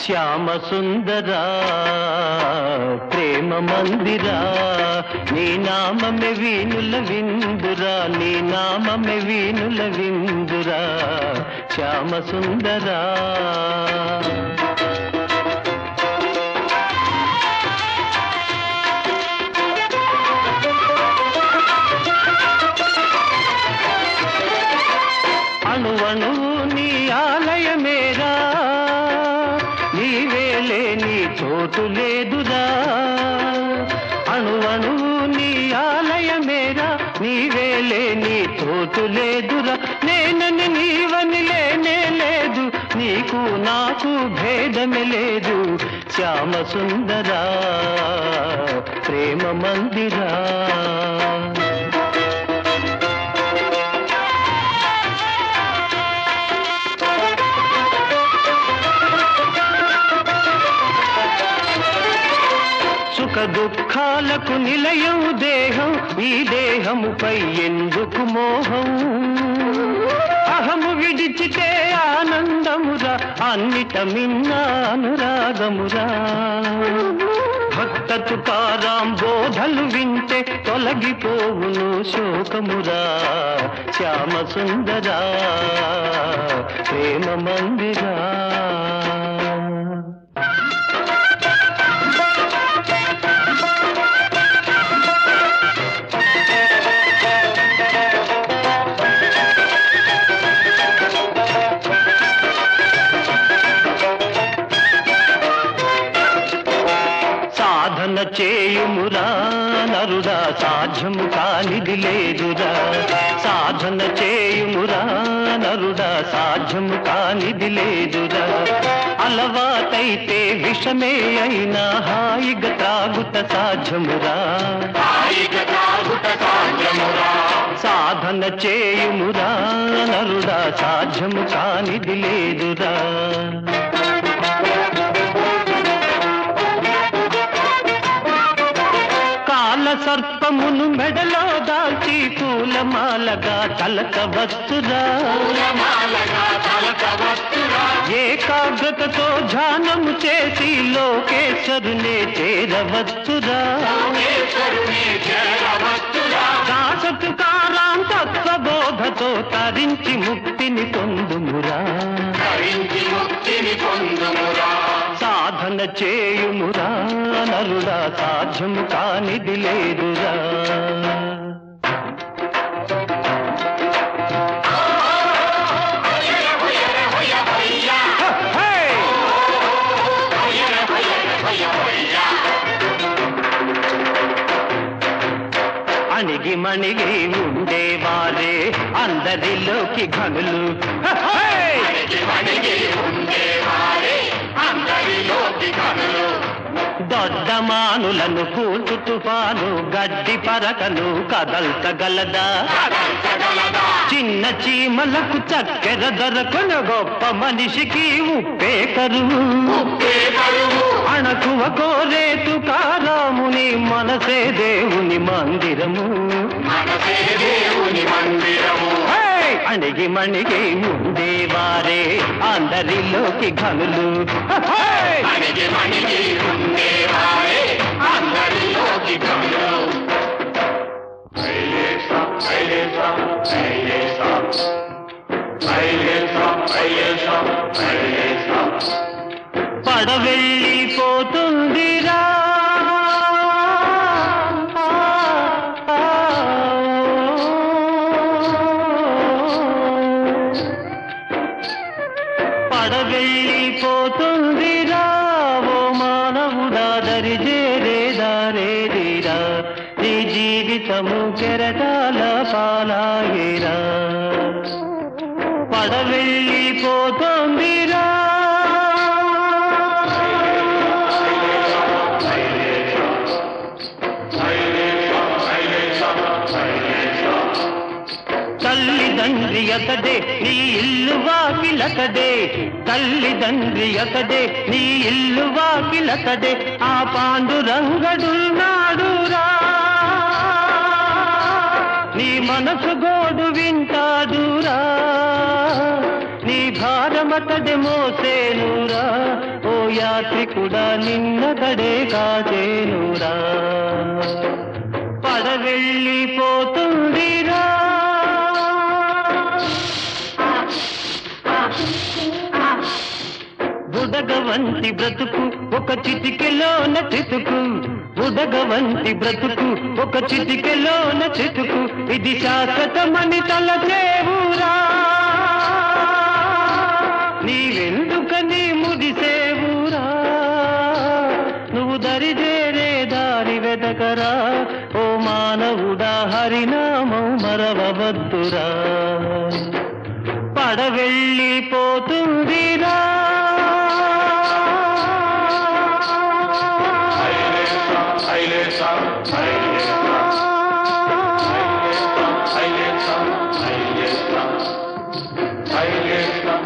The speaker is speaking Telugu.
శ్యామ సుందరా ప్రేమ మందిరా నీ నామమే వీణుల విందురా నీ నామమే వీణుల విందురా శ్యామ సుందరా అణువణువు నీ ఆలయమేరా నీవేలే నీ చోటు లేదురా అణువణువు నీ ఆలయమేరా నీవేలే నీ చోటు లేదురా నేనని నీవని లేనే లేదు నీకు నాకు భేదమే లేదు శ్యామ సుందరా ప్రేమ మందిరా సుఖ దుఃఖాలకు నిలయం దేహం ఈ దేహముపై ఎందుకు మోహం అహము విడిచితే ఆనందమురా అన్నిట మిన్న అనురాగమురా భక్త తుకారాం బోధలు వింటే తొలగిపోవును శోకమురా శ్యామ సుందరా ప్రేమ మందిరా సాధన చేయుమురా నరుడా సాధ్యము కానిది లేదురా సాధన చేయుమురా నరుడా సాధ్యము కానిది లేదురా అలవాటైతే విషమే అయినా హాయిగా త్రాగుట సాధ్యమురా సాధన చేయుమురా నరుడా సాధ్యము కానిది లేదురా కాల సర్పమును మెడలో దాల్చి పూలమాలగా తలకవచ్చురా ఏకాగ్రతతో ధ్యానము చేసి లోకేశ్వరునే చేరవచ్చురా దాసతుకారాం తత్వబోధతో తరించి ముక్తిని పొందుమురా సాధన చేయుమురా నరుడా సాధ్యము కానిది లేదురా హే! అణిగి మణిగి ఉండేవారే అందరిలోకి ఘనులు హే! దొడ్డమానులను కూల్చు తుఫాను గడ్డి పరకను కదల్చగలదా చిన్న చీమలకు చక్కెర దొరకను గొప్ప మనిషికి ఉప్పే కరువు అణకువ కోరేతు కారాముని మనసే దేవుని మందిరము హే! అణిగి మణిగి ఉండేవారే అందరిలోకి ఘనులు హే! పడవెళ్ళిపోతుందిరా పడవెళ్ళిపోతుందిరా ఓ మానవుడా దరి చేరేదారేదిరా నీ జీవితము కెరటాల పాలాయేరా పడవెళ్ళిపోతోందిరా తల్లిదండ్రి అతడే నీ ఇల్లు వాకిలతడే తల్లిదండ్రి అతడే నీ ఇల్లు వాకిలతడే ఆ పాండురంగడున్నాడురా నీ మనసు గోడు వింటాడురా నీ భారమతడి మోసేనురా ఓ యాత్రికుడా నిన్నతడే కాచేనురా పడవెళ్ళిపోతుందిరా బుడగవంతి బ్రతుకు ఒక చిటికెలోన చితుకు బుడగవంతి బ్రతుకు ఒక చిటికెలోన చితుకు ఇది శాశ్వతమని తలచేవురా నీవెందుకని ముదిసేవురా నువ్వు దరిదేరే దారి వెదకరా ఓ మానవుడా హరినామం మరవవద్దురా పడవెళ్ళిపోతుందిరా Ailesa, Ailesa, Ailesa, Ailesa, Ailesa, Ailesa,